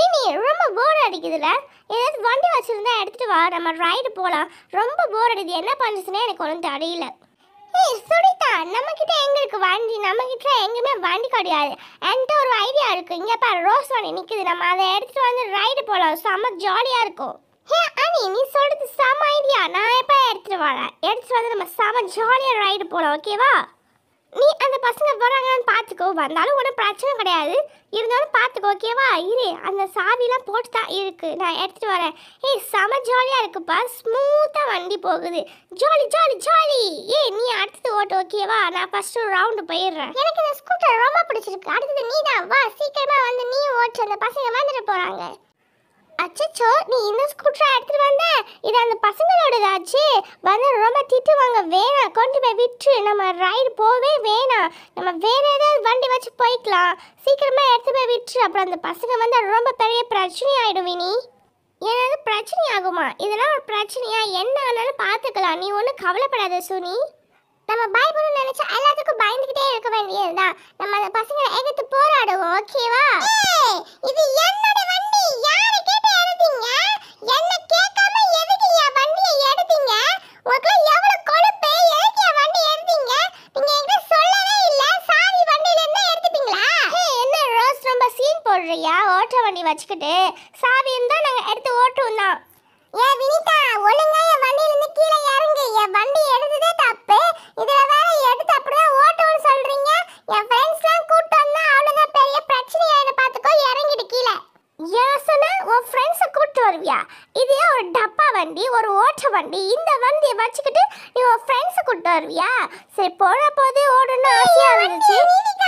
வினி ரொம்ப போர் அடிக்குதுல ஏதாவது வண்டி வச்சிருந்தா எடுத்துட்டு வா நம்ம ரைடு போலாம் ரொம்ப போர் அடிக்குது என்ன பண்ணுச்சுன்னே எனக்கு ஒன்றும் தெரியல ஏய் சுனிதா நம்ம கிட்ட எங்க இருக்கு வண்டி நம்ம கிட்ட எங்குமே வண்டி கிடையாது என்கிட்ட ஒரு ஐடியா இருக்கு இங்க பாரு ரோஸ் வண்டி நிக்குது நம்ம அதை எடுத்துட்டு வந்து ரைடு போலாம் செம்ம ஜாலியா இருக்கும் ஹே அனி நீ சொல்றது செம ஐடியா நான் எப்ப எடுத்துட்டு வரேன் எடுத்துட்டு வந்து நம்ம செம ஜாலியா ரைடு போலாம் ஓகேவா நீ அந்த பசங்க வராங்கன்னு பார்த்துக்கோ வந்தாலும் ஒன்றும் பிரச்சனை கிடையாது இருந்தாலும் பார்த்துக்கோ ஓகேவா இரு அந்த சாவிலாம் போட்டு தான் இருக்கு நான் எடுத்துட்டு வரேன் ஏய் செம ஜாலியாக இருக்குப்பா ஸ்மூத்தாக வண்டி போகுது ஜாலி ஜாலி ஜாலி ஏய் நீ அடுத்தது ஓட்டு ஓகேவா நான் ஃபர்ஸ்ட் ஒரு ரவுண்டு போயிடுறேன் எனக்கு இந்த ஸ்கூட்டர் ரொம்ப பிடிச்சிருக்கு அடுத்தது நீ தான் வா சீக்கிரமா வந்து நீ ஓட்டு அந்த பசங்க வந்துட்டு போகிறாங்க அச்சச்சோ நீ இந்த ஸ்கூட்டரை எடுத்துட்டு வந்த இது அந்த பசங்களோடதாச்சு வந்து ரொம்ப திட்டுவாங்க வேணாம் கொண்டு போய் விட்டு நம்ம ரைடு போவே வேணாம் நம்ம வேற ஏதாவது வண்டி வச்சு போய்க்கலாம் சீக்கிரமா எடுத்து போய் விட்டு அப்புறம் அந்த பசங்க வந்து ரொம்ப பெரிய பிரச்சனை ஆயிடும் வினி ஏதாவது பிரச்சனை ஆகுமா இதெல்லாம் ஒரு பிரச்சனையா என்ன ஆனாலும் பார்த்துக்கலாம் நீ ஒன்றும் கவலைப்படாத சுனி நம்ம பயப்படணும்னு நினைச்சா எல்லாத்துக்கும் பயந்துகிட்டே இருக்க வேண்டியதுதான் நம்ம அந்த பசங்களை எதிர்த்து போராடுவோம் ஓகேவா இது என்னோட வண்டி யாரை கேட்டு எடுத்தீங்க என்ன கேட்காம எதுக்கு என் வண்டியை எடுத்தீங்க உங்களுக்கு எவ்வளவு கொழுப்பு எதுக்கு என் வண்டி எடுத்தீங்க நீங்க எங்க சொல்லவே இல்ல சாவி வண்டியில இருந்தா எடுத்துட்டீங்களா என்ன ரோஸ் ரொம்ப சீன் போடுறியா ஓட்ட வண்டி வச்சுக்கிட்டு சாவி இருந்தா நாங்க எடுத்து ஓட்டுவோம் தான் ஏ வினிதா ஒழுங்கா என் வண்டியில இருந்து கீழே இறங்கு என் வண்டி எடுத்ததே தப்பு இதுல வேற எடுத்து அப்படியே ஓட்டுன்னு சொல்றீங்க என் ஃப்ரெண்ட்ஸ்லாம் கூட்டு வந்தா அவ்வளவுதான் பெரிய பிரச்சனை ஆயிடும் பாத்துக்கோ இறங்கிடு கீழே ஏன் சொன்ன உன் ஃப்ரெண்ட்ஸை கூட்டு வருவியா இதே ஒரு டப்பா வண்டி ஒரு ஓட்ட வண்டி இந்த வண்டியை வச்சுக்கிட்டு நீ உன் ஃப்ரெண்ட்ஸை கூட்டு வருவியா சரி போன போதே ஓடணும்னு ஆசையா இருந்துச்சு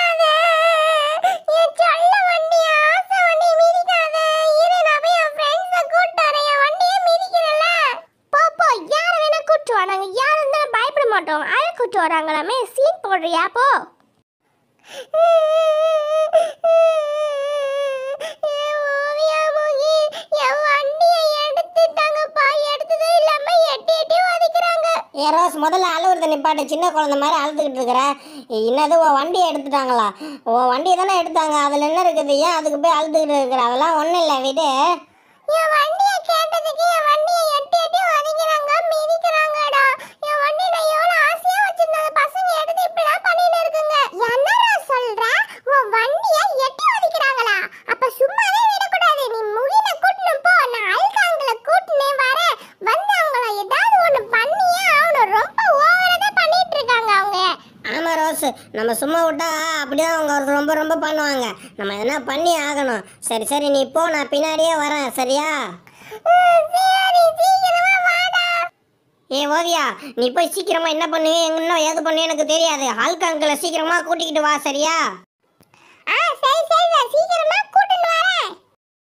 என் சொல்ல வண்டி ஆசை வண்டி மிதிக்காத இரு நான் போய் என் ஃப்ரெண்ட்ஸை கூட்டு வரேன் என் வண்டியை மிதிக்கிறல போ போ யார வேணா கூட்டு வா நாங்க யாரும் இருந்தாலும் பயப்பட மாட்டோம் அழ கூட்டு வராங்களாமே சீன் போடுறியா போ ஏ ரோஸ் முதல்ல அழுவுறத நிப்பாட்டு சின்ன குழந்தை மாதிரி அழுதுகிட்டு இருக்கிற என்னது உன் வண்டியை எடுத்துட்டாங்களா உன் வண்டியை தானே எடுத்தாங்க அதில் என்ன இருக்குது ஏன் அதுக்கு போய் அழுதுகிட்டு இருக்கிற அதெல்லாம் ஒன்றும் இல்லை விடு என் வண்டியை கேட்டதுக்கு என் வண்டியை எட்டி எட்டி ஒதுக்கிறாங்க மிதிக்கிறாங்கடா என் வண்டி நான் எவ்வளவு ஆசையா வச்சிருந்த அந்த பசங்க எடுத்து இப்படிலாம் பண்ணிட்டு இருக்குங்க என்னடா சொல்ற உன் வண்டியை எட்டி ஒதுக்கிறாங்களா அப்ப சும்மாவே விடக்கூடாது நீ முகின கூட்டணும் போ நான் அல்காங்கள கூட்டுனே வரேன் வந்து அவங்கள ஏதாவது ஒண்ணு பண்ணியே ஆகணும் ரொம்ப ஓவரா தான் பண்ணிட்டு இருக்காங்க அவங்க ஆமாம் ரோஸ் நம்ம சும்மா விட்டா அப்படிதான் அவங்க ரொம்ப ரொம்ப பண்ணுவாங்க நம்ம எதனா பண்ணி ஆகணும் சரி சரி நீ போ நான் பின்னாடியே வரேன் சரியா சரி சீக்கிரமா வாடா ஏ ஓவியா நீ போய் சீக்கிரமா என்ன பண்ணுவீங்க இன்னும் ஏது பண்ணுவீங்க எனக்கு தெரியாது ஹல்க் அங்கிளை சீக்கிரமா கூட்டிக்கிட்டு வா சரியா ஆ சரி சரி நான் சீக்கிரமா கூட்டிட்டு வரேன்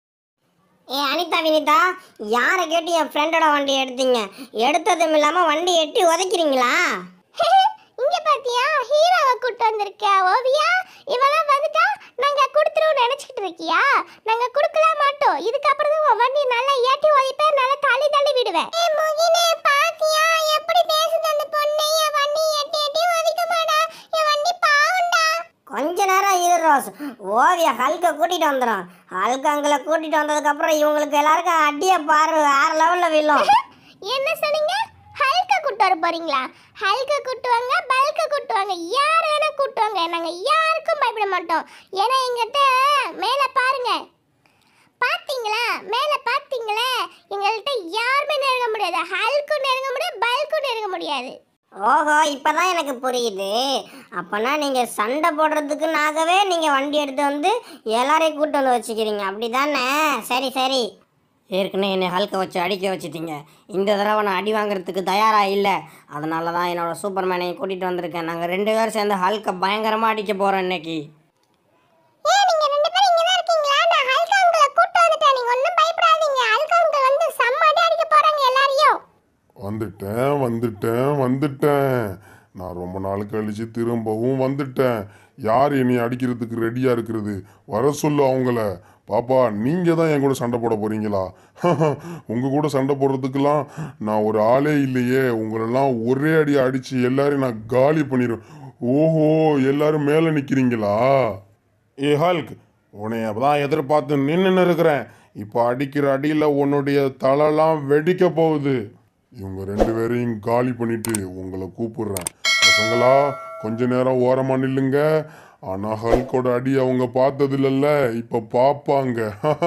ஏ அனிதா வினிதா யாரை கேட்டு என் ஃப்ரெண்டோட வண்டி எடுத்தீங்க எடுத்ததும் இல்லாமல் வண்டி எட்டி உதைக்கிறீங்களா இங்க பாத்தியா ஹீரோவை கூட்டு வந்திருக்க ஓவியா இவெல்லாம் வந்துட்டா நாங்க கொடுத்துருவோம் நினைச்சிட்டு இருக்கியா நாங்க கொடுக்கல மாட்டோம் இதுக்கப்புறம் தான் உன் வண்டி நல்லா ஏட்டி ஒதிப்பேன் நல்லா தள்ளி தள்ளி விடுவேன் ஏ முகினே பாத்தியா எப்படி பேசுது அந்த பொண்ணு என் வண்டி எட்டி எட்டி ஒதிக்க மாடா என் வண்டி பாவுண்டா கொஞ்ச நேரம் இரு ரோஸ் ஓவியா ஹல்கை கூட்டிகிட்டு வந்துடும் ஹல்க் அங்கிளை கூட்டிகிட்டு வந்ததுக்கப்புறம் இவங்களுக்கு எல்லாருக்கும் அடியை பாரு வேற லெவலில் விழும் என்ன சொன்னீங்க ஹல்க கூட்டு வர போறீங்களா ஹல்க கூட்டுவாங்க பல்க கூட்டுவாங்க யார் வேணா கூட்டுவாங்க நாங்க யாருக்கும் பயப்பட மாட்டோம் ஏன்னா எங்கிட்ட மேல பாருங்க பாத்தீங்களா மேல பாத்தீங்களா எங்கள்கிட்ட யாருமே நெருங்க முடியாது ஹல்க்கும் நெருங்க முடியாது பல்க்கும் நெருங்க முடியாது ஓஹோ இப்பதான் எனக்கு புரியுது அப்பனா நீங்க சண்டை போடுறதுக்குனாகவே நீங்க வண்டி எடுத்து வந்து எல்லாரையும் கூட்டு வந்து வச்சுக்கிறீங்க அப்படிதானே சரி சரி ஏற்கனவே என்னை ஹல்கை வச்சு அடிக்க வச்சுட்டீங்க இந்த தடவை நான் அடி வாங்குறதுக்கு தயாராக இல்லை அதனால தான் என்னோட சூப்பர்மேனையும் கூட்டிகிட்டு வந்திருக்கேன் நாங்கள் ரெண்டு பேரும் சேர்ந்து ஹல்கை பயங்கரமாக அடிக்க போகிறோம் இன்னைக்கு ஏ நீங்க ரெண்டு பேரும் இங்க தான் இருக்கீங்களா நான் ஹல்கா உங்களை கூட்டு வந்துட்டேன் நீங்க ஒண்ணும் பயப்படாதீங்க ஹல்கா உங்க வந்து செம்ம அடி அடிக்க போறாங்க எல்லாரையும் வந்துட்டேன் வந்துட்டேன் வந்துட்டேன் நான் ரொம்ப நாள் கழிச்சு திரும்பவும் வந்துட்டேன் யார் என்னை அடிக்கிறதுக்கு ரெடியாக இருக்கிறது வர சொல்லு அவங்கள பாப்பா நீங்கள் தான் என் கூட சண்டை போட போறீங்களா உங்கள் கூட சண்டை போடுறதுக்கெல்லாம் நான் ஒரு ஆளே இல்லையே உங்களெல்லாம் ஒரே அடி அடித்து எல்லாரையும் நான் காலி பண்ணிடுவேன் ஓஹோ எல்லாரும் மேலே நிற்கிறீங்களா ஏ ஹல்க் உன்னை தான் எதிர்பார்த்து நின்றுன்னு இருக்கிறேன் இப்போ அடிக்கிற அடியில் உன்னுடைய தலைலாம் வெடிக்க போகுது இவங்க ரெண்டு பேரையும் காலி பண்ணிட்டு உங்களை கூப்பிடுறேன் பசங்களா கொஞ்ச நேரம் ஓரமா நில்லுங்க ஆனா ஹல்கோட அடி அவங்க பார்த்தது இல்லைல்ல இப்ப பாப்பாங்க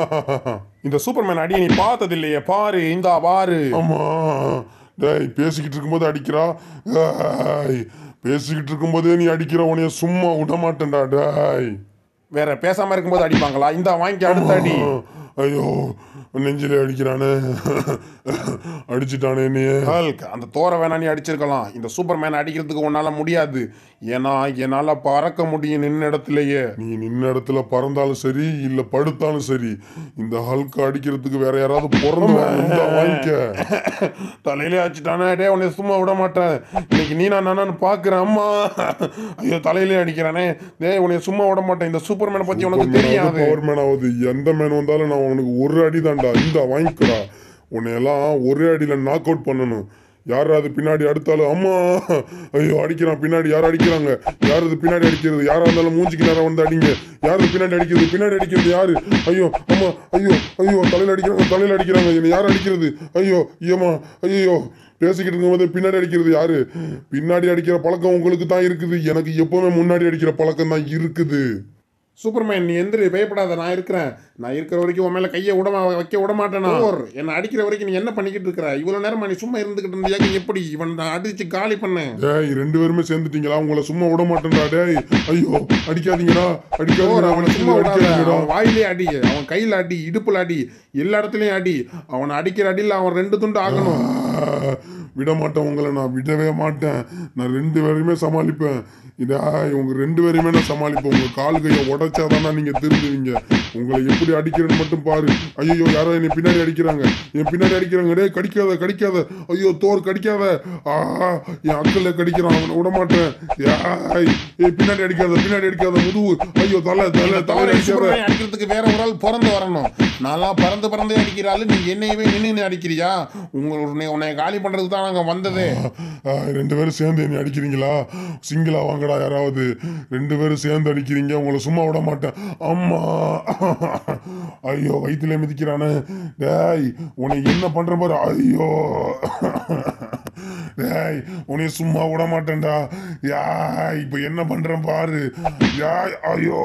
இந்த சூப்பர்மேன் அடியை நீ பார்த்தது இல்லையே பாரு இந்தா பாரு ஆமா டேய் பேசிக்கிட்டு இருக்கும்போது அடிக்கிறா டேய் பேசிக்கிட்டு இருக்கும்போதே நீ அடிக்கிற உனைய சும்மா விட மாட்டேன்டா டேய் வேற பேசாம இருக்கும்போது அடிப்பாங்களா இந்தா வாங்கி அடுத்த அடி ஐயோ நெஞ்சிலே அடிக்கிறானே அடிச்சிட்டானே என்னைய ஹல்க் அந்த தோர வேணா நீ அடிச்சிருக்கலாம் இந்த சூப்பர்மேன் அடிக்கிறதுக்கு உன்னால முடியாது ஏன்னா என்னால பறக்க முடியும் நின்ன இடத்துலயே நீ நின்ன இடத்துல பறந்தாலும் சரி இல்ல படுத்தாலும் சரி இந்த ஹல்க் அடிக்கிறதுக்கு வேற யாராவது பிறந்து வாங்கிக்க தலையிலே அடிச்சிட்டானே டே உன்னை சும்மா விட மாட்டேன் இன்னைக்கு நீ நான் நானு பாக்குறேன் அம்மா ஐயோ தலையிலே அடிக்கிறானே டேய் உன்னை சும்மா விட மாட்டேன் இந்த சூப்பர்மேனை பத்தி உனக்கு தெரியாது பவர் மேன் ஆகுது எந்த மேன் வந்தாலும் நான் உனக்கு ஒரு அடி தான்டா இந்த வாங்கிக்கடா உன்னை எல்லாம் ஒரே அடியில நாக் அவுட் பண்ணணும் யாராவது பின்னாடி அடுத்தாலும் அம்மா ஐயோ அடிக்கிறான் பின்னாடி யார் அடிக்கிறாங்க யார் இது பின்னாடி அடிக்கிறது யாரா இருந்தாலும் மூஞ்சிக்கு நேரம் வந்து அடிங்க யார் இது பின்னாடி அடிக்கிறது பின்னாடி அடிக்கிறது யாரு ஐயோ அம்மா ஐயோ ஐயோ தலையில அடிக்கிறாங்க தலையில அடிக்கிறாங்க என்னை யார் அடிக்கிறது ஐயோ ஏமா ஐயோ பேசிக்கிட்டு இருக்கும்போது பின்னாடி அடிக்கிறது யாரு பின்னாடி அடிக்கிற பழக்கம் உங்களுக்கு தான் இருக்குது எனக்கு எப்பவுமே முன்னாடி அடிக்கிற பழக்கம் தான் இருக்குது சூப்பர்மேன் நீ எந்திரி பயப்படாத நான் இருக்கிறேன் நான் இருக்கிற வரைக்கும் உன் மேல கையை விட மா- வைக்க விட மாட்டேனா என்ன அடிக்கிற வரைக்கும் நீ என்ன பண்ணிக்கிட்டு இருக்கிற இவ்வளவு நேரமா நீ சும்மா இருந்துகிட்டு இருந்தியா எப்படி இவன் நான் அடிச்சு காலி பண்ணேன் டேய் ரெண்டு பேருமே சேர்ந்துட்டீங்களா உங்களை சும்மா விட மாட்டேன்டா டேய் ஐயோ அடிக்காதீங்கடா அடிக்காதீங்கடா அவனை சும்மா விடாத அடிக்காதீங்கடா அவன் வாயிலே அடி அவன் கையில அடி இடுப்புல அடி எல்லா இடத்துலயும் அடி அவன் அடிக்கிற அடியில் அவன் ரெண்டு துண்டு ஆகணும் ஆ, விட மாட்டேன் உங்களை நான் விடவே மாட்டேன் நான் ரெண்டு பேரையுமே சமாளிப்பேன் இதா உங்க ரெண்டு பேரையுமே நான் சமாளிப்பேன் உங்க கால் கையை உடைச்சாதானா நீங்க திருந்துவீங்க உங்களை எப்படி அடிக்கிறேன்னு மட்டும் பாரு ஐயோ யாரோ என்னை பின்னாடி அடிக்கிறாங்க என் பின்னாடி அடிக்கிறாங்க டேய் கடிக்காத கடிக்காத ஐயோ தோர் கடிக்காத ஆ என் அக்கல்ல கடிக்கிறான் அவனை விட மாட்டேன் ஏய் ஏய் பின்னாடி அடிக்காத பின்னாடி அடிக்காத முதுகு ஐயோ தலை தலை தலை தவறை அடிக்காத சூப்பர்மேன் அடிக்கிறதுக்கு வேற ஒரு ஆள் பிறந்து வரணும் நான்லாம் பறந்து பறந்தே அடிக்கிறாள் நீ என்னையவே நின்று அடிக்கிறியா உங்களை உன்னை காலி பண்றதுக்கு தான் நாங்க வந்ததே ஆ, ரெண்டு பேரும் சேர்ந்து என்னை அடிக்கிறீங்களா சிங்கிளா வாங்கடா யாராவது ரெண்டு பேரும் சேர்ந்து அடிக்கிறீங்க உங்களை சும்மா விட மாட்டேன் அம்மா ஐயோ வயிற்றுல மிதிக்கிறானே டேய் உன்னை என்ன பண்ற பாரு ஐயோ டேய் உன்னை சும்மா விட மாட்டேன்டா யா இப்போ என்ன பண்றேன் பாரு யா ஐயோ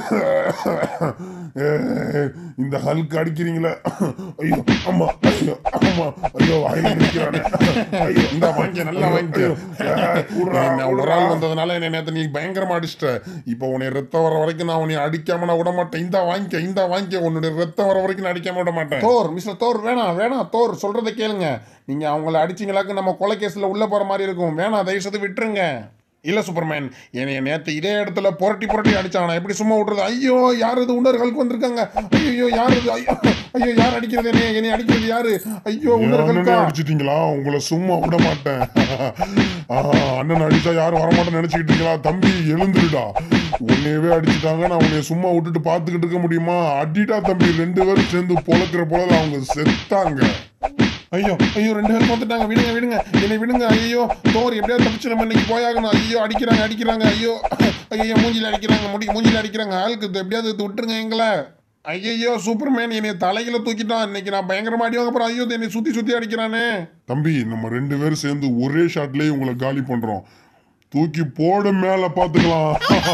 ஏய், இந்த ஹல்க் அடிக்கிறீங்களே ஐயோ அம்மா ஐயோ அம்மா ஐயோ வாயில மிதிக்கிறானே ஐயோ இந்த வாங்கி நல்லா வாங்கி ஐயோ, ஏய், விட்றா, ஒரு விட்றா. ஆள் வந்ததுனால என்ன நேத்து நீ பயங்கரமா அடிச்சிட்ட இப்போ உன்னை ரத்தம் வர வரைக்கும் நான் உன்னை அடிக்காம நான் விட மாட்டேன் இந்த வாங்கிக்க இந்த வாங்கிக்க உன்னுடைய ரத்தம் வர வரைக்கும் நான் அடிக்காம விட மாட்டேன் தோர் மிஸ்டர் தோர் வேணாம் வேணாம் தோர் சொல்றதை கேளுங்க நீங்க அவங்கள அடிச்சீங்களாக்கு நம்ம கொலை கேஸ்ல உள்ள போற மாதிரி இருக்கும் வேணாம் தயவு செய்து விட்டுருங்க இல்ல சூப்பர்மேன் என்னைய நேத்து இதே இடத்துல புரட்டி புரட்டி அடிச்சான் நான் எப்படி சும்மா விட்டுறது ஐயோ யார் இது உணர்களுக்கு வந்திருக்காங்க ஐயோ யார் இது ஐயோ ஐயோ யார் அடிக்கிறது என்னைய என்னை அடிக்கிறது யாரு ஐயோ என் அண்ணனை உணர்களுக்கா அடிச்சிட்டீங்களா உங்களை சும்மா விட மாட்டேன் ஆ, அண்ணன் அடிச்சா யாரும் வரமாட்டேன்னு நினைச்சுக்கிட்டீங்களா தம்பி எழுந்துருடா உன்னையவே அடிச்சிட்டாங்க நான் உன்னைய சும்மா விட்டுட்டு பார்த்துக்கிட்டு இருக்க முடியுமா அடிடா தம்பி ரெண்டு பேரும் சேர்ந்து பொழக்கிற போல அவங்க செத்தாங்க ஐயோ ஐயோ ரெண்டு பேரும் வந்துட்டாங்க விடுங்க விடுங்க என்னை விடுங்க ஐயோ தோர் எப்படியாவது தப்பிச்சு நம்ம இன்னைக்கு போயாகணும் ஐயோ அடிக்கிறாங்க அடிக்கிறாங்க ஐயோ ஐயோ மூஞ்சில அடிக்கிறாங்க முடி மூஞ்சில அடிக்கிறாங்க ஆளுக்கு இது எப்படியாவது இது விட்டுருங்க எங்களை ஐயோ சூப்பர்மேன் என்னை தலையில தூக்கிட்டான் இன்னைக்கு நான் பயங்கரமா அடி வாங்க போறேன் ஐயோ இது என்னை சுத்தி சுத்தி அடிக்கிறானே தம்பி நம்ம ரெண்டு பேரும் சேர்ந்து ஒரே ஷாட்லயே உங்களை காலி பண்றோம் தூக்கி போடு மேல பாத்துக்கலாம்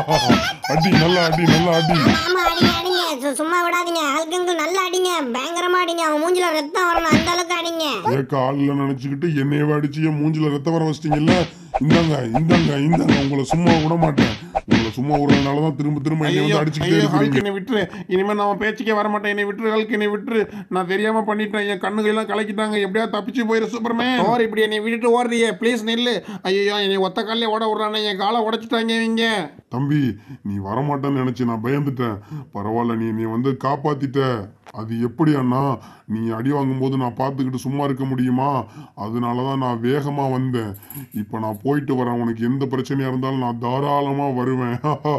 அடி நல்லா அடி நல்லா அடி ஆமா அடிங்க அடிங்க சு- சும்மா விடாதீங்க ஆளுக்கு நல்லா அடிங்க பயங்கரமா அடிங்க அவன் மூஞ்சில ரத்தம் வரணும் அந்த அளவுக்கு அடிங்க ஏக்க ஆள்ல நினைச்சுக்கிட்டு என்னையவே அடிச்சு என் மூஞ்சில ரத்தம் வர வச்சிட்டீங்கல்ல இந்தாங்க இந்தாங்க இந்தாங்க உங்களை சும்மா விட மாட்டேன் உங்களை சும்மா விடுறதுனாலதான் திரும்ப திரும்ப என்னை ஐயோ வந்து அடிச்சுக்கிட்டே ஐயோ இருக்கிறீங்க ஹல்க் என்னை விட்டுரு இனிமே நான் பேச்சுக்கே வர மாட்டேன் என்னை விட்டுரு ஹல்க் என்னை விட்டுரு நான் தெரியாம பண்ணிட்டேன் என் கண்ணுகையெல்லாம் கலக்கிட்டாங்க எப்படியாவது தப்பிச்சு போயிரு சூப்பர்மேன் ஓர் இப்படி என்னை விட்டுட்டு ஓடுறியே ப்ளீஸ் நில்லு ஐயோ என்னை ஒத்த காலே ஓட விடுறானே என் காலை உடைச்சிட்டாங்க இவங்க தம்பி நீ வரமாட்டேன்னு நினைச்சு நான் பயந்துட்டேன் பரவாயில்ல நீ நீ வந்து காப்பாத்திட்ட அது எப்படி அண்ணா நீ அடி வாங்கும்போது நான் பார்த்துக்கிட்டு சும்மா இருக்க முடியுமா அதனால தான் நான் வேகமா வந்தேன் இப்போ நான் போயிட்டு வரேன் உனக்கு எந்த பிரச்சனையா இருந்தாலும் நான் தாராளமா வருவேன்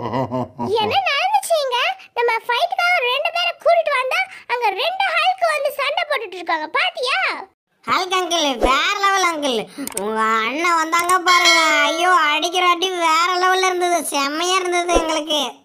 என்ன நடந்துச்சுங்க நம்ம ஃபைட்டுக்காக ரெண்டு பேரை கூட்டிட்டு வந்தா அங்க ரெண்டு ஹல்க் வந்து சண்டை போட்டுட்டு இருக்காங்க பாத்தியா ஹல்க் அங்கிள் வேற லெவல் அங்கிள் உங்க அண்ணன் வந்தாங்க பாருங்க ஐயோ அடிக்கிற அடி வேற லெவல்ல இருந்தது செம்மையா இருந்தது எங்களுக்கு